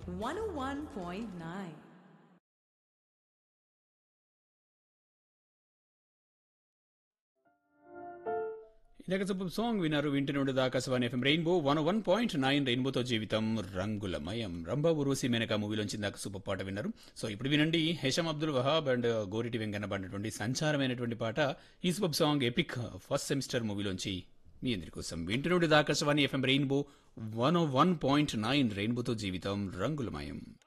101.9. ఇందాక super song విన్నారు వింటి నుండి Akashvani FM rainbow one one point nine రెయిన్బోతో జీవితం రంగులమయం రంభా ఉరుసి మేనక మూవీలోంచి ఇందాక సూపర్ పాట విన్నారు సో ఇప్పుడు వినండి హేషం అబ్దుల్ వహాబ్ అండ్ గోరిటి వెంకన్న పాడినటువంటి సంచారమైనటువంటి పాట ఈ super song epic first semester మూవీలోంచి మీ అందరి కోసం వింటి నుండి Akashvani FM rainbow one one point nine రెయిన్బోతో జీవితం రంగులమయం